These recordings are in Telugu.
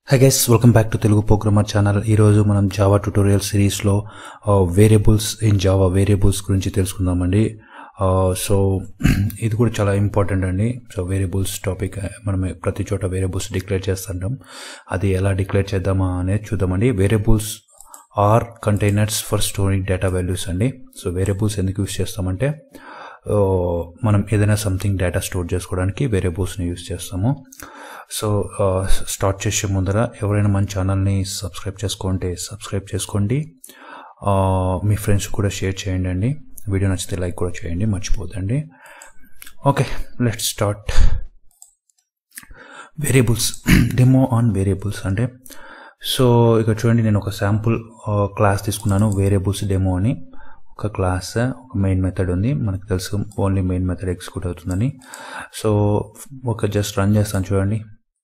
high guys welcome back to Telugu programmer channel ఈరోజు మనం జావా ట్యూటోరియల్ సిరీస్లో వేరియబుల్స్ ఇన్ జావా వేరియబుల్స్ గురించి తెలుసుకుందామండి సో ఇది కూడా చాలా ఇంపార్టెంట్ అండి సో వేరియబుల్స్ టాపిక్ మనం ప్రతి చోట వేరియబుల్స్ డిక్లేర్ చేస్తుంటాం అది ఎలా డిక్లేర్ చేద్దామా అనేది చూద్దామండి variables are containers for storing data values అండి సో వేరియబుల్స్ ఎందుకు యూస్ చేస్తామంటే ఆ, మనం ఏదైనా సంథింగ్ డేటా స్టోర్ చేసుకోవడానికి వేరియబుల్స్ని యూస్ చేస్తాము సో ఆ, స్టార్ట్ చేసే ముందర ఎవరైనా మన ఛానల్ని సబ్స్క్రైబ్ చేసుకుంటే సబ్స్క్రైబ్ చేసుకోండి ఆ, మీ ఫ్రెండ్స్ కూడా షేర్ చేయండి అండి వీడియో నచ్చితే లైక్ కూడా చేయండి మర్చిపోదండి okay let start variables demo on variables అంటే సో ఇక్కడ చూడండి నేను ఒక శాంపుల్ క్లాస్ తీసుకున్నాను వేరియబుల్స్ డెమో అని ఒక క్లాస్ ఒక మెయిన్ మెథడ్ ఉంది మనకు తెలుసు ఓన్లీ మెయిన్ మెథడ్ ఎగ్జిక్యూట్ అవుతుందని సో ఒక జస్ట్ రన్ చేస్తాను చూడండి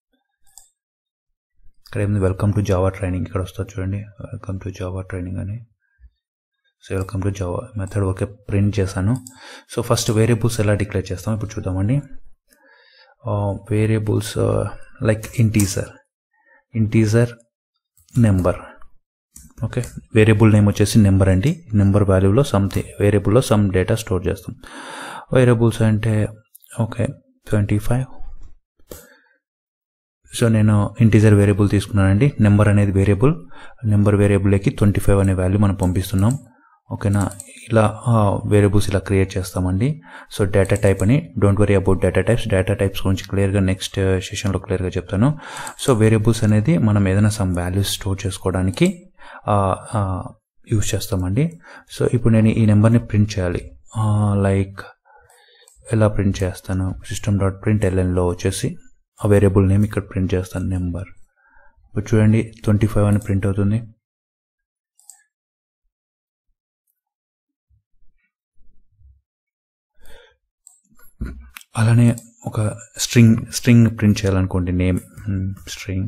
ఇక్కడ ఏముంది వెల్కమ్ టు జావా ట్రైనింగ్ ఇక్కడ వస్తుంది చూడండి వెల్కమ్ టు జావా ట్రైనింగ్ అని so welcome to Java method okay print చేశాను సో ఫస్ట్ వేరియబుల్స్ ఎలా డిక్లేర్ చేస్తాం ఇప్పుడు చూద్దామండి variables like integer integer number okay variable name వచ్చేసి నెంబర్ అండి నెంబర్ వాల్యూలో సంథింగ్ వేరియబుల్లో సమ్ డేటా స్టోర్ చేస్తాం వేరియబుల్స్ అంటే ఓకే ట్వంటీ ఫైవ్ సో నేను ఇంటీజర్ వేరియబుల్ తీసుకున్నానండి నెంబర్ అనేది వేరియబుల్ నెంబర్ వేరియబుల్కి ట్వంటీ ఫైవ్ అనే వాల్యూ మనం పంపిస్తున్నాం ఓకేనా ఇలా వేరియబుల్స్ ఇలా క్రియేట్ చేస్తామండి సో డేటా టైప్ అని don't worry about data types data types గురించి క్లియర్గా నెక్స్ట్ సెషన్లో క్లియర్గా చెప్తాను సో వేరియబుల్స్ అనేది మనం ఏదైనా సమ్ వాల్యూస్ స్టోర్ చేసుకోవడానికి యూజ్ చేస్తామండి సో ఇప్పుడు నేను ఈ నెంబర్ని ప్రింట్ చేయాలి లైక్ ఎలా ప్రింట్ చేస్తాను సిస్టమ్ డాట్ ప్రింట్ ఎల్ఎన్లో వచ్చేసి ఆ వేరియబుల్ నేమ్ ఇక్కడ ప్రింట్ చేస్తాను నెంబర్ ఇప్పుడు చూడండి ట్వంటీ ఫైవ్ అని ప్రింట్ అవుతుంది అలానే ఒక స్ట్రింగ్ స్ట్రింగ్ ప్రింట్ చేయాలనుకోండి name string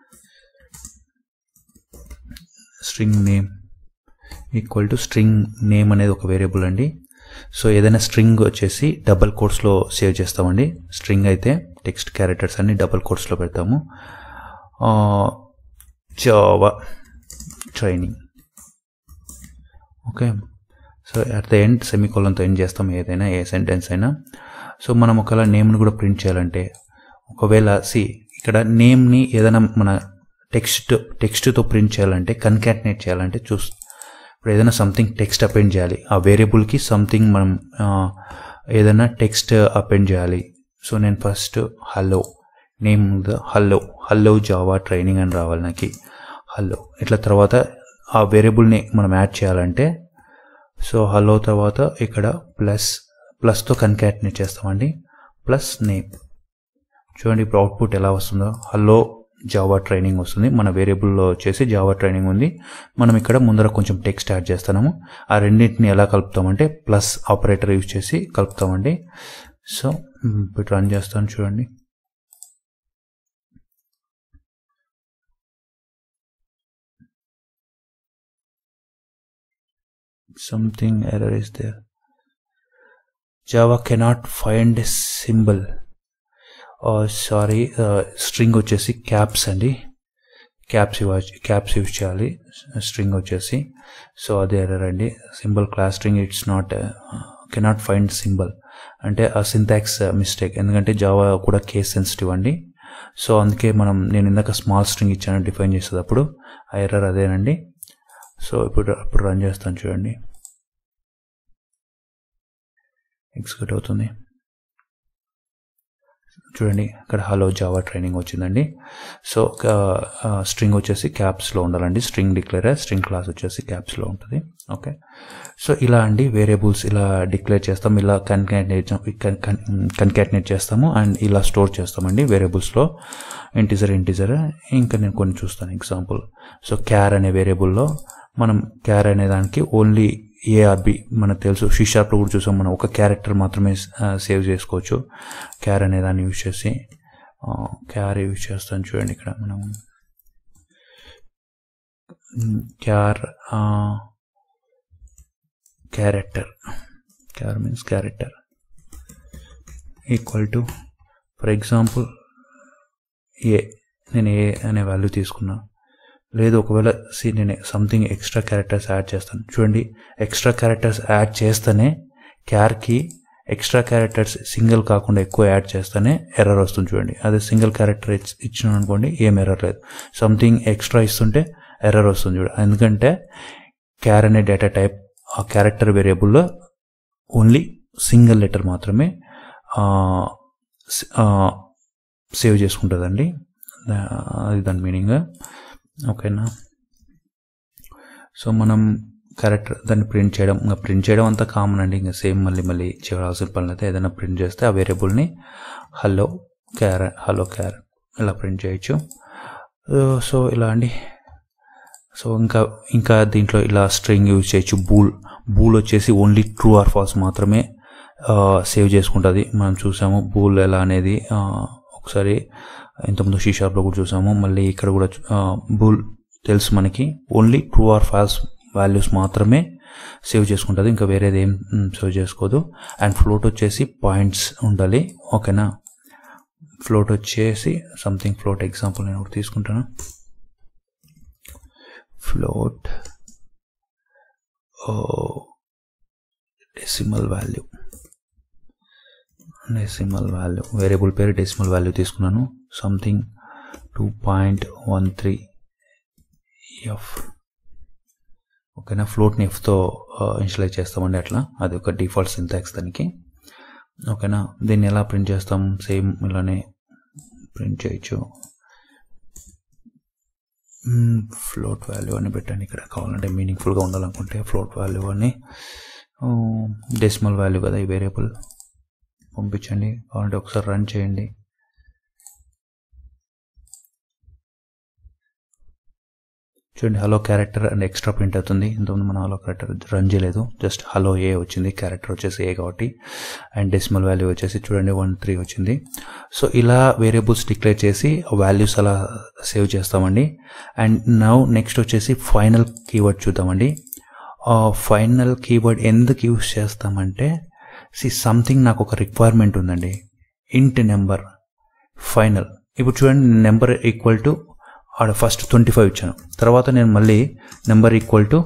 string name equal to string name అనేది ఒక వేరియబుల్ అండి సో ఏదైనా స్ట్రింగ్ వచ్చేసి డబల్ కోట్స్లో సేవ్ చేస్తామండి స్ట్రింగ్ అయితే టెక్స్ట్ క్యారెక్టర్స్ అన్ని డబల్ కోట్స్లో పెడతాము Java training okay so at the end సెమికోలంతో ఎండ్ చేస్తాం ఏదైనా ఏ సెంటెన్స్ అయినా సో మనం ఒకవేళ నేమ్ని కూడా ప్రింట్ చేయాలంటే ఒకవేళ సి ఇక్కడ నేమ్ని ఏదైనా మన టెక్స్ట్ టెక్స్ట్తో ప్రింట్ చేయాలంటే కన్కాటినేట్ చేయాలంటే చూస్ ఇప్పుడు ఏదైనా సంథింగ్ టెక్స్ట్ అపెండ్ చేయాలి ఆ వేరియబుల్కి సంథింగ్ మనం ఆ, ఏదైనా టెక్స్ట్ అపెండ్ చేయాలి సో నేను first hello name hello hello Java training అని రావాలి నాకు హలో ఇట్లా తర్వాత ఆ వేరియబుల్ని మనం యాడ్ చేయాలంటే సో హలో తర్వాత ఇక్కడ ప్లస్ ప్లస్తో కన్కాటినేట్ చేస్తామండి ప్లస్ నేమ్ చూడండి ఇప్పుడు అవుట్పుట్ ఎలా వస్తుందో హలో జావా ట్రైనింగ్ వస్తుంది మన వేరియబుల్లో వచ్చేసి జావా ట్రైనింగ్ ఉంది మనం ఇక్కడ ముందర కొంచెం టెక్స్ట్ యాడ్ చేస్తున్నాము ఆ రెండింటిని ఎలా కలుపుతామంటే ప్లస్ ఆపరేటర్ యూజ్ చేసి కలుపుతామండి సో మ్, ఇప్పుడు రన్ చేస్తాను చూడండి something error is there java cannot find a symbol sorry string వచ్చేసి క్యాప్స్ అండి క్యాప్స్ ఇవ్వచ్చు క్యాప్స్ యూజ్ చేయాలి స్ట్రింగ్ వచ్చేసి సో అదే ఎర్రర్ అండి symbol class string it's not cannot find symbol అంటే ఆ సింటాక్స్ మిస్టేక్ ఎందుకంటే జావా కూడా కేస్ సెన్సిటివ్ అండి సో అందుకే మనం నేను ఇందాక స్మాల్ స్ట్రింగ్ ఇచ్చాను డిఫైన్ చేసేటప్పుడు ఆ ఎర్రర్ అదేనండి సో ఇప్పుడు ఇప్పుడు రన్ చేస్తాను చూడండి ఎగ్జిక్యూట్ అవుతుంది చూడండి ఇక్కడ హలో జావా ట్రైనింగ్ వచ్చిందండి సో స్ట్రింగ్ వచ్చేసి క్యాప్స్లో ఉండాలండి స్ట్రింగ్ డిక్లేర్ స్ట్రింగ్ క్లాస్ వచ్చేసి క్యాప్స్లో ఉంటుంది ఓకే సో ఇలా అండి వేరియబుల్స్ ఇలా డిక్లేర్ చేస్తాం ఇలా కన్కాటినేట్ కన్కాటినేట్ చేస్తాము అండ్ ఇలా స్టోర్ చేస్తామండి వేరియబుల్స్లో ఇంటిజర్ ఇంటిజర్ ఇంకా నేను కొన్ని చూస్తాను ఎగ్జాంపుల్ సో క్యార్ అనే వేరియబుల్లో మనం క్యార్ అనే దానికి ఓన్లీ ఏఆర్బి మనకు తెలుసు షీ షార్ప్లో కూడా చూసాం మనం ఒక క్యారెక్టర్ మాత్రమే సేవ్ చేసుకోవచ్చు క్యార్ అనే దాన్ని యూజ్ చేసి క్యార్ యూజ్ చేస్తాను చూడండి ఇక్కడ మనం char character char means character equal to for example A నేను ఏ అనే వాల్యూ తీసుకున్నా లేదు ఒకవేళ సి నేను సంథింగ్ ఎక్స్ట్రా క్యారెక్టర్స్ యాడ్ చేస్తాను చూడండి ఎక్స్ట్రా క్యారెక్టర్స్ యాడ్ చేస్తేనే క్యార్కి ఎక్స్ట్రా క్యారెక్టర్స్ సింగిల్ కాకుండా ఎక్కువ యాడ్ చేస్తేనే ఎర్రర్ వస్తుంది చూడండి అదే సింగిల్ క్యారెక్టర్ ఇచ్చినాను అనుకోండి ఏం ఎర్రర్ లేదు సంథింగ్ ఎక్స్ట్రా ఇస్తుంటే ఎర్రర్ వస్తుంది చూడండి ఎందుకంటే క్యార్ అనే డేటా టైప్ ఆ క్యారెక్టర్ వేరియబుల్లో ఓన్లీ సింగిల్ లెటర్ మాత్రమే సేవ్ చేసుకుంటుందండి అది దాని మీనింగ్ ఓకేనా సో మనం క్యారెక్టర్ దాన్ని ప్రింట్ చేయడం ఇంకా ప్రింట్ చేయడం అంతా కామన్ అండి ఇంకా సేమ్ మళ్ళీ మళ్ళీ చేయాల్సిన పని అయితే ఏదైనా ప్రింట్ చేస్తే ఆ వేరియబుల్ని హలో క్యార హలో క్యార్ ఇలా ప్రింట్ చేయొచ్చు సో ఇలా అండి సో ఇంకా ఇంకా దీంట్లో ఇలా స్ట్రింగ్ యూజ్ చేయొచ్చు బూల్ బూల్ వచ్చేసి ఓన్లీ ట్రూ ఆర్ ఫాల్స్ మాత్రమే సేవ్ చేసుకుంటుంది మనం చూసాము బూల్ ఎలా అనేది ఒకసారి ఇంతకుముందు షీ షాప్లో కూడా చూసాము మళ్ళీ ఇక్కడ కూడా బూల్ తెలుసు మనకి only true or false values మాత్రమే సేవ్ చేసుకుంటుంది ఇంకా వేరేది ఏం సేవ్ చేసుకోదు అండ్ ఫ్లోట్ వచ్చేసి పాయింట్స్ ఉండాలి ఓకేనా ఫ్లోట్ వచ్చేసి సంథింగ్ ఫ్లోట్ ఎగ్జాంపుల్ నేను ఒకటి తీసుకుంటాను float decimal value decimal value variable పేరు డెసిమల్ వాల్యూ తీసుకున్నాను something two point one three F ఓకేనా ఫ్లోట్ని ఎఫ్తో ఇన్షియలైజ్ చేస్తామండి అట్లా అది ఒక డిఫాల్ట్ సింటాక్స్ దానికి ఓకేనా దీన్ని ఎలా ప్రింట్ చేస్తాం సేమ్ ఇలానే ప్రింట్ చేయొచ్చు ఫ్లోట్ వాల్యూ అని పెట్టండి ఇక్కడ కావాలంటే మీనింగ్ఫుల్గా ఉండాలనుకుంటే ఫ్లోట్ వాల్యూ అని డెసిమల్ వాల్యూ కదా ఈ వేరియబుల్ పంపించండి కావాలంటే ఒకసారి రన్ చేయండి చూడండి hello character and extra print అవుతుంది ఇంతకుముందు మనం హలో క్యారెక్టర్ రన్ చేయలేదు జస్ట్ హలో ఏ వచ్చింది క్యారెక్టర్ వచ్చేసి ఏ కాబట్టి అండ్ డెసిమల్ వాల్యూ వచ్చేసి చూడండి వన్ త్రీ వచ్చింది సో ఇలా వేరియబుల్స్ డిక్లేర్ చేసి వాల్యూస్ అలా సేవ్ చేస్తామండి అండ్ నౌ నెక్స్ట్ వచ్చేసి ఫైనల్ కీవర్డ్ చూద్దామండి ఫైనల్ కీవర్డ్ ఎందుకు యూస్ చేస్తామంటే సి సంథింగ్ నాకు ఒక రిక్వైర్మెంట్ ఉందండి ఇంట్ నెంబర్ ఫైనల్ ఇప్పుడు చూడండి నెంబర్ ఈక్వల్ టు ఆడ ఫస్ట్ ట్వంటీ ఫైవ్ ఇచ్చాను తర్వాత నేను మళ్ళీ number equal to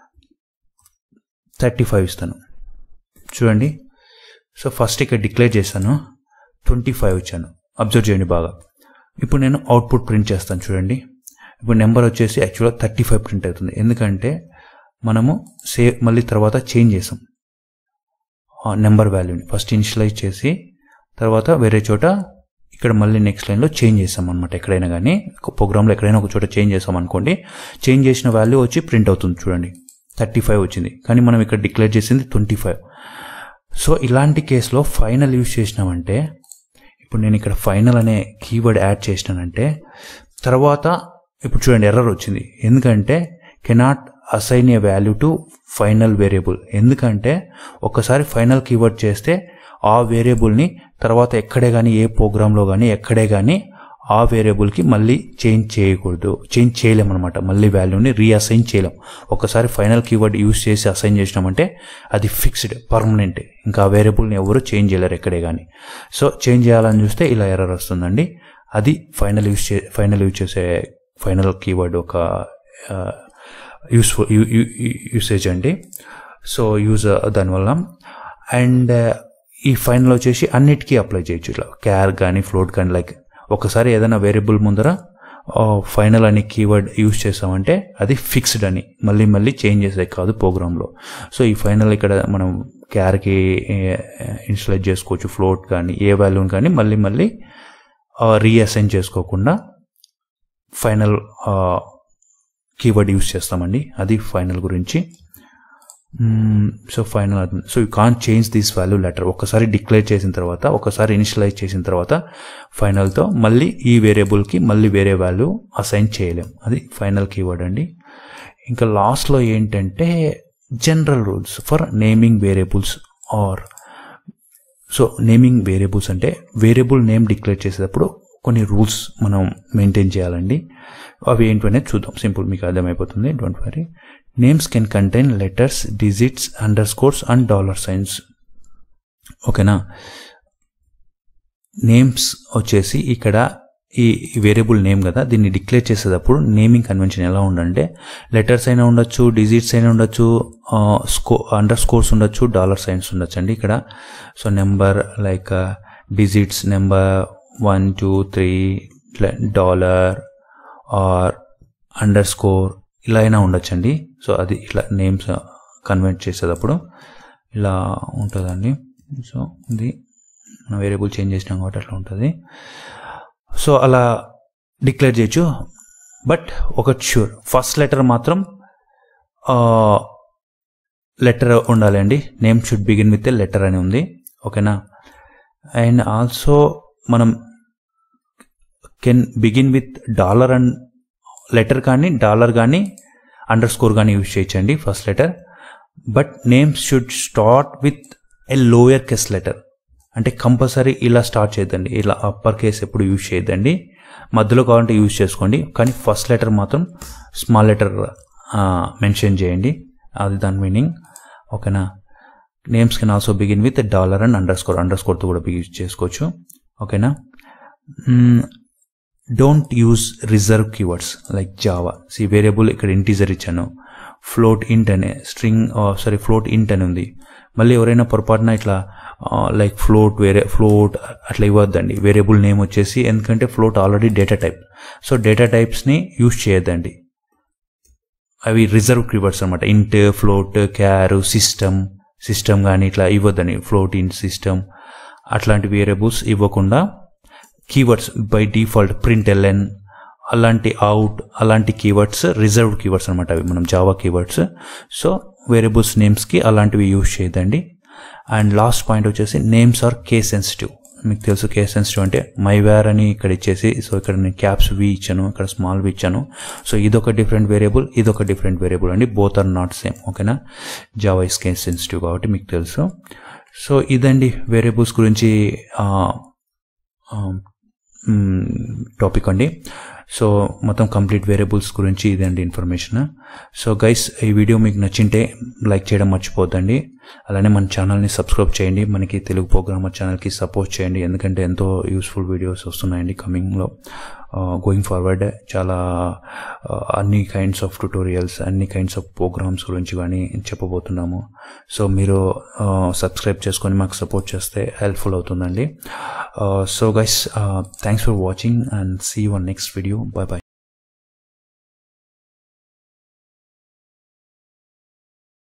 thirty five ఇస్తాను చూడండి సో ఫస్ట్ ఇక్కడ డిక్లేర్ చేశాను ట్వంటీ ఫైవ్ ఇచ్చాను అబ్జర్వ్ చేయండి బాగా ఇప్పుడు నేను అవుట్పుట్ ప్రింట్ చేస్తాను చూడండి ఇప్పుడు నెంబర్ వచ్చేసి యాక్చువల్గా థర్టీ ఫైవ్ ప్రింట్ అవుతుంది ఎందుకంటే మనము సేవ్ మళ్ళీ తర్వాత చేంజ్ చేసాం నెంబర్ వాల్యూని ఫస్ట్ ఇనిషియలైజ్ చేసి తర్వాత వేరే చోట ఇక్కడ మళ్ళీ నెక్స్ట్ లైన్లో చేంజ్ చేసాం అనమాట ఎక్కడైనా కానీ ప్రోగ్రామ్లో ఎక్కడైనా ఒక చోట చేంజ్ చేసాం అనుకోండి చేంజ్ చేసిన వాల్యూ వచ్చి ప్రింట్ అవుతుంది చూడండి థర్టీ ఫైవ్ వచ్చింది కానీ మనం ఇక్కడ డిక్లేర్ చేసింది ట్వంటీ ఫైవ్ సో ఇలాంటి కేసులో ఫైనల్ యూజ్ చేసినామంటే ఇప్పుడు నేను ఇక్కడ ఫైనల్ అనే కీవర్డ్ యాడ్ చేసినానంటే తర్వాత ఇప్పుడు చూడండి ఎర్రర్ వచ్చింది ఎందుకంటే cannot assign a value to final variable ఎందుకంటే ఒకసారి ఫైనల్ కీవర్డ్ చేస్తే ఆ వేరియబుల్ని తర్వాత ఎక్కడే కానీ ఏ ప్రోగ్రాంలో కానీ ఎక్కడే కానీ ఆ వేరియబుల్కి మళ్ళీ చేంజ్ చేయకూడదు చేంజ్ చేయలేం అనమాట మళ్ళీ వాల్యూని రీఅసైన్ చేయలేం ఒకసారి ఫైనల్ కీవర్డ్ యూస్ చేసి అసైన్ చేసినామంటే అది ఫిక్స్డ్ పర్మనెంట్ ఇంకా ఆ వేరియబుల్ని ఎవరు చేంజ్ చేయలేరు ఎక్కడే కానీ సో చేంజ్ చేయాలని చూస్తే ఇలా ఎర్రర్ వస్తుందండి అది ఫైనల్ యూస్ చే ఫైనల్ యూజ్ చేసే ఫైనల్ కీవర్డ్ ఒక యూస్ఫుల్ యూసేజ్ అండి సో యూజ్ దానివల్ల అండ్ ఈ ఫైనల్ వచ్చేసి అన్నిటికీ అప్లై చేయొచ్చు ఇట్లా క్యార్ కానీ ఫ్లోట్ కానీ లైక్ ఒకసారి ఏదైనా వేరియబుల్ ముందర ఫైనల్ అనే కీవర్డ్ యూజ్ చేసామంటే అది ఫిక్స్డ్ అని మళ్ళీ మళ్ళీ చేంజ్ చేసే కాదు ప్రోగ్రాంలో సో ఈ ఫైనల్ ఇక్కడ మనం క్యార్కి ఇన్స్టలైజ్ చేసుకోవచ్చు ఫ్లోట్ కానీ ఏ వాల్యూని కానీ మళ్ళీ మళ్ళీ రీఅసైన్ చేసుకోకుండా ఫైనల్ కీవర్డ్ యూజ్ చేస్తామండి అది ఫైనల్ గురించి so final so you can change this value later ఒకసారి డిక్లేర్ చేసిన తర్వాత ఒకసారి ఇనిషియలైజ్ చేసిన తర్వాత ఫైనల్తో మళ్ళీ ఈ వేరియబుల్కి మళ్ళీ వేరే వాల్యూ అసైన్ చేయలేం అది ఫైనల్ కీవర్డ్ అండి ఇంకా లాస్ట్లో ఏంటంటే general rules for naming variables are so naming variables అంటే వేరియబుల్ నేమ్ డిక్లేర్ చేసేటప్పుడు కొన్ని రూల్స్ మనం మెయింటైన్ చేయాలండి అవి ఏంటనేది చూద్దాం సింపుల్ మీకు అర్థమైపోతుంది don't worry names can contain letters digits underscores and dollar signs ఓకేనా నేమ్స్ వచ్చేసి ఇక్కడ ఈ వేరియబుల్ నేమ్ కదా దీన్ని డిక్లేర్ చేసేటప్పుడు నేమింగ్ కన్వెన్షన్ ఎలా ఉండంటే లెటర్స్ అయినా ఉండొచ్చు డిజిట్స్ అయినా ఉండొచ్చు స్కో అండర్ స్కోర్స్ ఉండొచ్చు డాలర్ సైన్స్ ఉండొచ్చు అండి ఇక్కడ so number like digits number one two three dollar or underscore ఇలా అయినా ఉండొచ్చండి సో అది ఇట్లా నేమ్స్ కన్వర్ట్ చేసేటప్పుడు ఇలా ఉంటుందండి సో ఇది మన వేరియబుల్ చేంజ్ చేసినాం కాబట్టి అట్లా ఉంటుంది సో అలా డిక్లేర్ చేయొచ్చు బట్ ఒకటి షూర్ ఫస్ట్ లెటర్ మాత్రం లెటర్ ఉండాలి అండి name should begin with a letter అని ఉంది ఓకేనా అండ్ ఆల్సో మనం can begin with dollar and letter కానీ డాలర్ కానీ అండర్ స్కోర్ కానీ యూజ్ చేయొచ్చండి first letter but names should start with a lower case letter అంటే కంపల్సరీ ఇలా స్టార్ట్ చేయొద్దండి ఇలా అప్పర్ కేస్ ఎప్పుడు యూజ్ చేయొద్దండి మధ్యలో కావాలంటే యూజ్ చేసుకోండి కానీ ఫస్ట్ లెటర్ మాత్రం స్మాల్ లెటర్ మెన్షన్ చేయండి అది దాని మీనింగ్ ఓకేనా names can also begin with dollar and underscore అండర్ స్కోర్తో కూడా యూజ్ చేసుకోవచ్చు ఓకేనా don't use reserve keywords like Java C variable ఇక్కడ ఇంటీజర్ ఇచ్చాను ఫ్లోట్ ఇంట్ అనే స్ట్రింగ్ సారీ ఫ్లోట్ ఇంట్ అని ఉంది మళ్ళీ ఎవరైనా పొరపాటున ఇట్లా లైక్ ఫ్లోట్ వేరే ఫ్లోట్ అట్లా ఇవ్వద్దండి వేరియబుల్ నేమ్ వచ్చేసి ఎందుకంటే float already data type so data టైప్స్ని యూజ్ చేయొద్దండి అవి రిజర్వ్ కీవర్డ్స్ అనమాట ఇంట్ ఫ్లోట్ క్యార్ సిస్టమ్ సిస్టమ్ కానీ ఇట్లా ఇవ్వద్దని ఫ్లోట్ ఇన్ సిస్టమ్ అట్లాంటి వేరియబుల్స్ ఇవ్వకుండా keywords by default print LN అలాంటి అవుట్ అలాంటి కీవర్డ్స్ రిజర్వ్డ్ కీవర్డ్స్ అనమాట అవి మనం జావా కీవర్డ్స్ సో వేరియబుల్స్ నేమ్స్కి అలాంటివి యూజ్ చేయదండి అండ్ లాస్ట్ పాయింట్ వచ్చేసి నేమ్స్ ఆర్ కే సెన్సిటివ్ మీకు తెలుసు కే సెన్సిటివ్ అంటే మై వేర్ అని ఇక్కడ ఇచ్చేసి సో ఇక్కడ నేను క్యాప్స్ వి ఇచ్చాను ఇక్కడ స్మాల్ వి ఇచ్చాను సో ఇదొక డిఫరెంట్ వేరియబుల్ ఇదొక డిఫరెంట్ వేరియబుల్ అండి బోత్ ఆర్ నాట్ సేమ్ ఓకేనా జావా ఇస్ కే సెన్సిటివ్ కాబట్టి మీకు తెలుసు సో ఇదండి వేరియబుల్స్ గురించి టాపిక్ అండి సో మొత్తం కంప్లీట్ వేరియబుల్స్ గురించి ఇదండి ఇన్ఫర్మేషన్ సో గైస్ ఈ వీడియో మీకు నచ్చింటే లైక్ చేయడం మర్చిపోద్దండి అలానే మన ఛానల్ని సబ్స్క్రైబ్ చేయండి మనకి తెలుగు ప్రోగ్రామర్ ఛానల్కి సపోర్ట్ చేయండి ఎందుకంటే ఎంతో యూస్ఫుల్ వీడియోస్ వస్తున్నాయండి కమింగ్లో గోయింగ్ ఫార్వర్డ్ చాలా అన్ని కైండ్స్ ఆఫ్ ట్యూటోరియల్స్ అన్ని కైండ్స్ ఆఫ్ ప్రోగ్రామ్స్ గురించి కానీ చెప్పబోతున్నాము సో మీరు సబ్స్క్రైబ్ చేసుకొని మాకు సపోర్ట్ చేస్తే హెల్ప్ఫుల్ అవుతుందండి so guys thanks for watching and see one next video bye bye